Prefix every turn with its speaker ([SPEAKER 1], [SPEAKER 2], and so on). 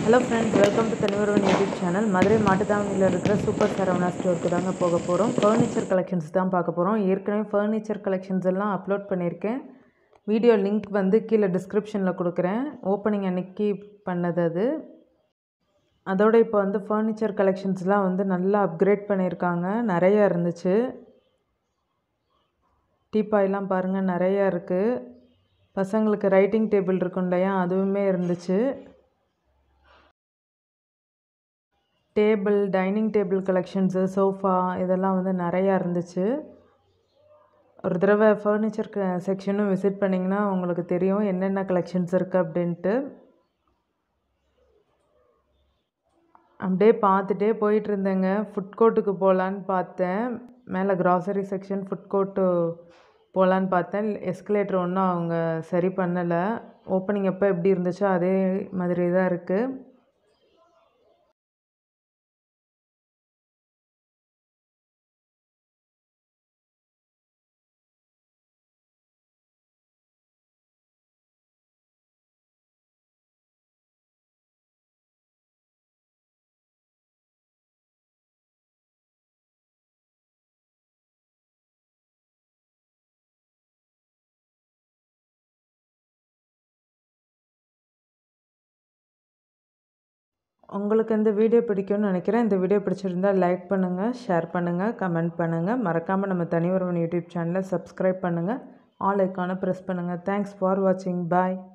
[SPEAKER 1] hello friends welcome to தனிவருவன் YouTube channel Madurai மாட்டுத்தாவணியில் இருக்கிற சூப்பர் சரவணா ஸ்டோருக்கு தாங்க போக போகிறோம் ஃபர்னிச்சர் கலெக்ஷன்ஸ் தான் பார்க்க போகிறோம் ஏற்கனவே ஃபர்னிச்சர் கலெக்ஷன்ஸ் எல்லாம் அப்லோட் பண்ணியிருக்கேன் வீடியோ லிங்க் வந்து கீழே டிஸ்கிரிப்ஷனில் கொடுக்குறேன் ஓப்பனிங் அன்னைக்கு பண்ணது அது அதோட இப்போ வந்து ஃபர்னிச்சர் கலெக்ஷன்ஸ்லாம் வந்து நல்லா அப்கிரேட் பண்ணியிருக்காங்க நிறையா இருந்துச்சு டீப்பாயெல்லாம் பாருங்கள் நிறையா இருக்குது பசங்களுக்கு ரைட்டிங் டேபிள் இருக்கும் இல்லையா அதுவுமே இருந்துச்சு table dining table collections sofa இதெல்லாம் வந்து நிறையா இருந்துச்சு ஒரு தடவை ஃபர்னிச்சர் செக்ஷனும் விசிட் பண்ணிங்கன்னா உங்களுக்கு தெரியும் என்னென்ன கலெக்ஷன்ஸ் இருக்குது அப்படின்ட்டு அப்படியே பார்த்துட்டே போயிட்டு இருந்தேங்க ஃபுட் கோர்ட்டுக்கு போகலான்னு பார்த்தேன் மேலே கிராசரி செக்ஷன் ஃபுட் கோர்ட்டு போகலான்னு பார்த்தேன் எஸ்கலேட்டர் ஒன்றும் அவங்க சரி பண்ணலை ஓப்பனிங் எப்போ எப்படி இருந்துச்சோ அதே மாதிரி தான் இருக்குது உங்களுக்கு இந்த வீடியோ பிடிக்கும்னு நினைக்கிறேன் இந்த வீடியோ பிடிச்சிருந்தா லைக் பண்ணுங்கள் ஷேர் பண்ணுங்கள் கமெண்ட் பண்ணுங்கள் மறக்காமல் நம்ம தனி ஒருவன் யூடியூப் சேனலை சப்ஸ்கிரைப் பண்ணுங்கள் ஆல் ஐக்கானை ப்ரெஸ் பண்ணுங்கள் தேங்க்ஸ் ஃபார் வாட்சிங் பாய்